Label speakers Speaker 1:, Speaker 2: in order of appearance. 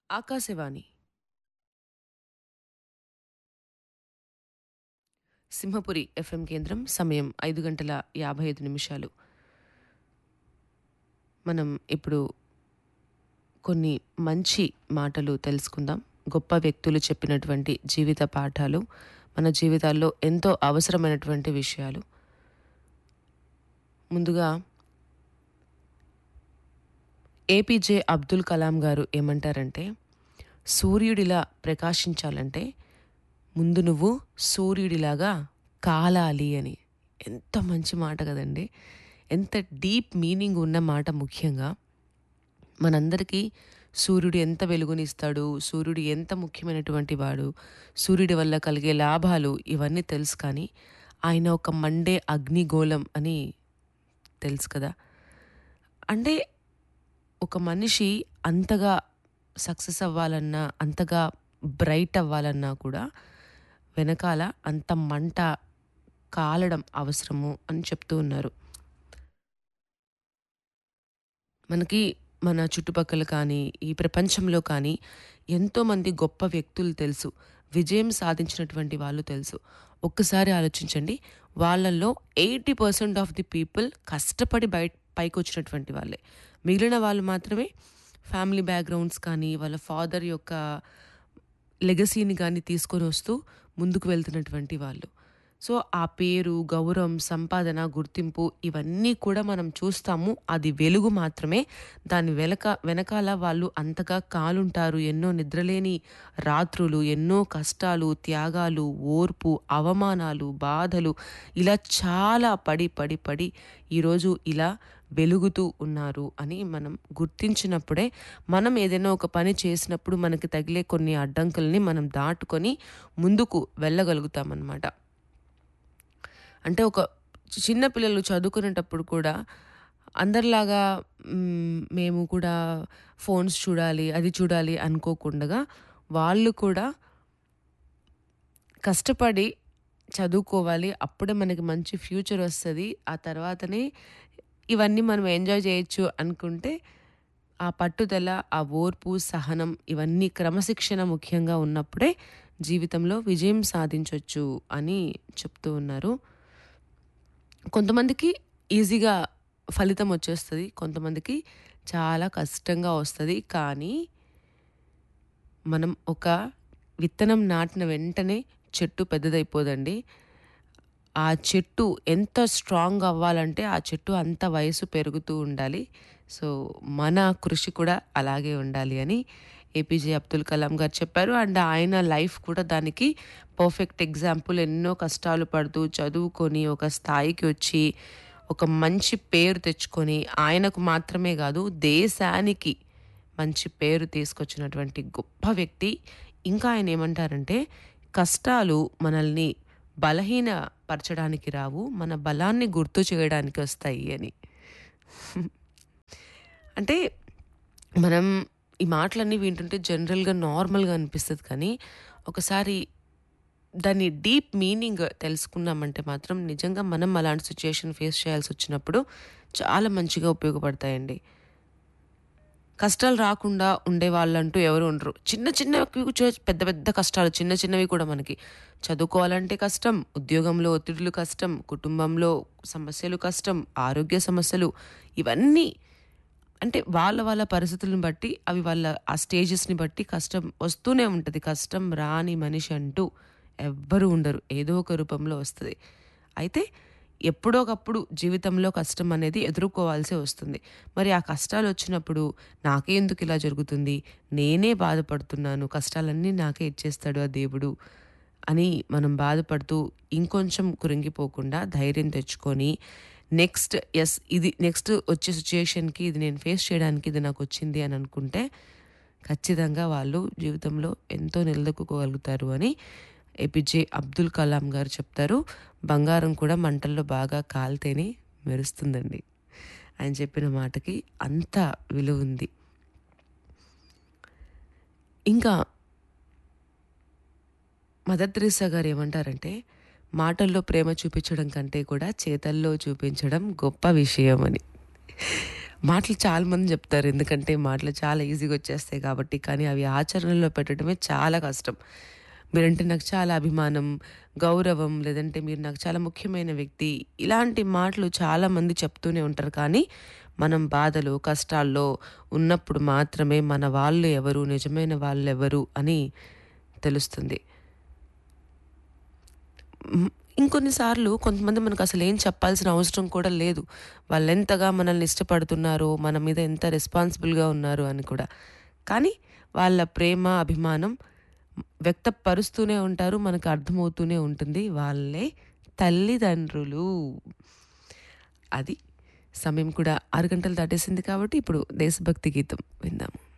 Speaker 1: Akashvani Simhapuri FM కేంద్రం సమయం ఐదు గంటల యాభై ఐదు నిమిషాలు మనం ఇప్పుడు కొన్ని మంచి మాటలు తెలుసుకుందాం గొప్ప వ్యక్తులు చెప్పినటువంటి జీవిత పాఠాలు మన జీవితాల్లో ఎంతో అవసరమైనటువంటి విషయాలు ముందుగా ఏపీజే అబ్దుల్ కలాం గారు ఏమంటారంటే సూర్యుడిలా ప్రకాశించాలంటే ముందు నువ్వు సూర్యుడిలాగా కాలాలి అని ఎంత మంచి మాట కదండి ఎంత డీప్ మీనింగ్ ఉన్న మాట ముఖ్యంగా మనందరికీ సూర్యుడు ఎంత వెలుగునిస్తాడు సూర్యుడు ఎంత ముఖ్యమైనటువంటి వాడు సూర్యుడి వల్ల కలిగే లాభాలు ఇవన్నీ తెలుసు కానీ ఆయన ఒక మండే అగ్నిగోళం అని తెలుసు కదా అంటే ఒక మనిషి అంతగా సక్సెస్ అవ్వాలన్నా అంతగా బ్రైట్ అవ్వాలన్నా కూడా వెనకాల అంత మంట కాలడం అవసరము అని చెప్తూ ఉన్నారు మనకి మన చుట్టుపక్కల కానీ ఈ ప్రపంచంలో కానీ ఎంతోమంది గొప్ప వ్యక్తులు తెలుసు విజయం సాధించినటువంటి వాళ్ళు తెలుసు ఒక్కసారి ఆలోచించండి వాళ్ళల్లో eighty percent of the people కష్టపడి బయట పైకి వచ్చినటువంటి వాళ్ళే మిగిలిన వాళ్ళు మాత్రమే ఫ్యామిలీ బ్యాక్గ్రౌండ్స్ కానీ వాళ్ళ ఫాదర్ యొక్క లెగసీని కానీ తీసుకొని వస్తూ ముందుకు వెళ్తున్నటువంటి వాళ్ళు సో ఆ పేరు గౌరవం సంపాదన గుర్తింపు ఇవన్నీ కూడా మనం చూస్తాము అది వెలుగు మాత్రమే దాని వెనక వెనకాల వాళ్ళు అంతగా కాలుంటారు ఎన్నో నిద్రలేని రాత్రులు ఎన్నో కష్టాలు త్యాగాలు ఓర్పు అవమానాలు బాధలు ఇలా చాలా పడి పడి పడి ఈరోజు ఇలా వెలుగుతూ ఉన్నారు అని మనం గుర్తించినప్పుడే మనం ఏదైనా ఒక పని చేసినప్పుడు మనకి తగిలే కొన్ని అడ్డంకుల్ని మనం దాటుకొని ముందుకు వెళ్ళగలుగుతామన్నమాట అంటే ఒక చిన్న పిల్లలు చదువుకునేటప్పుడు కూడా అందరిలాగా మ్, మేము కూడా ఫోన్స్ చూడాలి అది చూడాలి అనుకోకుండా వాళ్ళు కూడా కష్టపడి చదువుకోవాలి అప్పుడే మనకి మంచి ఫ్యూచర్ వస్తుంది ఆ తర్వాతనే ఇవన్నీ మనం ఎంజాయ్ చేయొచ్చు అనుకుంటే ఆ పట్టుదల ఆ ఓర్పు సహనం ఇవన్నీ క్రమశిక్షణ ముఖ్యంగా ఉన్నప్పుడే జీవితంలో విజయం సాధించవచ్చు అని చెప్తూ ఉన్నారు కొంతమందికి ఈజీగా ఫలితం వచ్చేస్తుంది కొంతమందికి చాలా కష్టంగా వస్తుంది కానీ మనం ఒక విత్తనం నాటిన వెంటనే చెట్టు పెద్దదైపోదండి ఆ చెట్టు ఎంత స్ట్రాంగ్ అవ్వాలంటే ఆ చెట్టు అంత వయసు పెరుగుతూ ఉండాలి సో మన కృషి కూడా అలాగే ఉండాలి అని ఏపీజే అబ్దుల్ కలాం గారు చెప్పారు అండ్ ఆయన లైఫ్ కూడా దానికి పర్ఫెక్ట్ ఎగ్జాంపుల్ ఎన్నో కష్టాలు పడుతూ చదువుకొని ఒక స్థాయికి వచ్చి ఒక మంచి పేరు తెచ్చుకొని ఆయనకు మాత్రమే కాదు దేశానికి మంచి పేరు తీసుకొచ్చినటువంటి గొప్ప వ్యక్తి ఇంకా ఆయన ఏమంటారంటే కష్టాలు మనల్ని బలహీన పరచడానికి రావు మన బలాన్ని గుర్తు చేయడానికి వస్తాయి అని అంటే మనం ఈ మాటలన్నీ వింటుంటే జనరల్గా నార్మల్గా అనిపిస్తుంది కానీ ఒకసారి దాని డీప్ మీనింగ్ తెలుసుకున్నామంటే మాత్రం నిజంగా మనం అలాంటి సిచ్యుయేషన్ ఫేస్ చేయాల్సి వచ్చినప్పుడు చాలా మంచిగా ఉపయోగపడతాయండి కష్టాలు రాకుండా ఉండే వాళ్ళంటూ ఎవరు ఉండరు చిన్న చిన్నవి కూర్చో- పెద్ద పెద్ద కష్టాలు చిన్న చిన్నవి కూడా మనకి చదువుకోవాలంటే కష్టం ఉద్యోగంలో ఒత్తిడులు కష్టం కుటుంబంలో సమస్యలు కష్టం ఆరోగ్య సమస్యలు ఇవన్నీ అంటే వాళ్ళ వాళ్ళ పరిస్థితులను బట్టి అవి వాళ్ళ ఆ స్టేజెస్ని బట్టి కష్టం వస్తూనే ఉంటుంది కష్టం రాని మనిషి అంటూ ఎవ్వరు ఉండరు ఏదో ఒక రూపంలో వస్తుంది అయితే ఎప్పుడోకప్పుడు జీవితంలో కష్టం అనేది ఎదుర్కోవాల్సి వస్తుంది మరి ఆ కష్టాలు వచ్చినప్పుడు నాకే ఎందుకు ఇలా జరుగుతుంది నేనే బాధపడుతున్నాను కష్టాలన్నీ నాకే ఇచ్చేస్తాడు ఆ దేవుడు అని మనం బాధపడుతూ ఇంకొంచెం కురింగిపోకుండా ధైర్యం తెచ్చుకొని నెక్స్ట్ ఎస్ ఇది నెక్స్ట్ వచ్చే సిచ్యుయేషన్కి ఇది నేను ఫేస్ చేయడానికి ఇది నాకు వచ్చింది అని అనుకుంటే ఖచ్చితంగా వాళ్ళు జీవితంలో ఎంతో నిలదొక్కుకోగలుగుతారు అని ఏపీజే అబ్దుల్ కలాం గారు చెప్తారు బంగారం కూడా మంటల్లో బాగా కాలితేనే మెరుస్తుందండి ఆయన చెప్పిన మాటకి అంత విలువ ఉంది ఇంకా మదర్ తెరీసా గారు ఏమంటారంటే మాటల్లో ప్రేమ చూపించడం కంటే కూడా చేతల్లో చూపించడం గొప్ప విషయం అని మాటలు చాలా మంది చెప్తారు ఎందుకంటే మాటలు చాలా ఈజీగా వచ్చేస్తాయి కాబట్టి కానీ అవి ఆచరణలో పెట్టడమే చాలా కష్టం మీరంటే నాకు చాలా అభిమానం గౌరవం లేదంటే మీరు నాకు చాలా ముఖ్యమైన వ్యక్తి ఇలాంటి మాటలు చాలామంది చెప్తూనే ఉంటారు కానీ మనం బాధలు కష్టాల్లో ఉన్నప్పుడు మాత్రమే మన వాళ్ళు ఎవరు నిజమైన వాళ్ళు ఎవరు అని తెలుస్తుంది మ్, ఇంకొన్నిసార్లు కొంతమంది మనకు అసలు ఏం చెప్పాల్సిన అవసరం కూడా లేదు వాళ్ళు ఎంతగా మనల్ని ఇష్టపడుతున్నారో మన మీద ఎంత రెస్పాన్సిబుల్గా ఉన్నారు అని కూడా కానీ వాళ్ళ ప్రేమ అభిమానం వ్యక్తపరుస్తూనే ఉంటారు మనకు అర్థమవుతూనే ఉంటుంది వాళ్ళే తల్లిదండ్రులు అది సమయం కూడా ఆరు గంటలు దాటేసింది కాబట్టి ఇప్పుడు దేశభక్తి గీతం విందాము